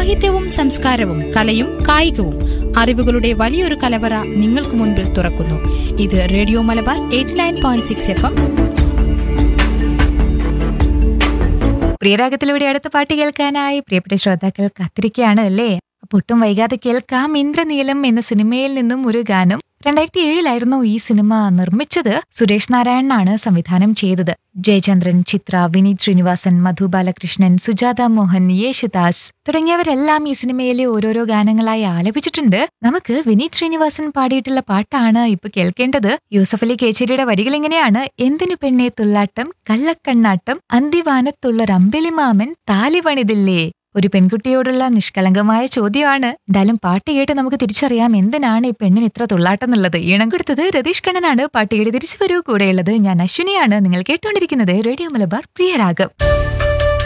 സാഹിത്യവും സംസ്കാരവും കലയും കായികവും അറിവുകളുടെ വലിയൊരു കലവറ നിങ്ങൾക്ക് മുൻപിൽ തുറക്കുന്നു ഇത് radio Malabar eighty nine point six F M പ്രിയരാഗത്തിലൂടെ അടുത്ത പാട്ട് കേൾക്കാനായി പ്രിയപ്പെട്ട ശ്രോതാക്കൾ കാത്തിരിക്കുകയാണ് അല്ലേ അപ്പൊ ഒട്ടും വൈകാതെ കേൾക്കാം ഇന്ദ്രനീലം എന്ന സിനിമയിൽ നിന്നും ഒരു ഗാനം രണ്ടായിരത്തി ഏഴിലായിരുന്നു ഈ സിനിമ നിർമ്മിച്ചത് സുരേഷ് നാരായണനാണ് സംവിധാനം ചെയ്തത് ജയചന്ദ്രൻ ചിത്ര വിനീത് ശ്രീനിവാസൻ മധു ബാലകൃഷ്ണൻ സുജാത മോഹൻ യേശുദാസ് തുടങ്ങിയവരെല്ലാം ഈ സിനിമയിലെ ഓരോരോ ഗാനങ്ങളായി ആലപിച്ചിട്ടുണ്ട് നമുക്ക് വിനീത് ശ്രീനിവാസൻ പാടിയിട്ടുള്ള പാട്ടാണ് ഇപ്പൊ കേൾക്കേണ്ടത് യൂസഫ് അലി കേച്ചേരിയുടെ വരികൾ ഇങ്ങനെയാണ് എന്തിനു പെണ്ണെ തുള്ളാട്ടം കള്ളക്കണ്ണാട്ടം അന്തിവാനത്തുള്ളൊരമ്പിളിമാമൻ താലിപണിതില്ലേ ഒരു പെൺകുട്ടിയോടുള്ള നിഷ്കളങ്കമായ ചോദ്യമാണ് എന്തായാലും പാട്ട് കേട്ട് നമുക്ക് തിരിച്ചറിയാം എന്തിനാണ് ഈ പെണ്ണിന് ഇത്ര തുള്ളാട്ടം എന്നുള്ളത് ഈണം കൊടുത്തത് രതീഷ് കണ്ണനാണ് പാട്ട് കേട്ട് തിരിച്ചു വരൂ കൂടെയുള്ളത് ഞാൻ അശ്വിനിയാണ് നിങ്ങൾ കേട്ടുകൊണ്ടിരിക്കുന്നത് റേഡിയോ മലബാർ പ്രിയരാഗം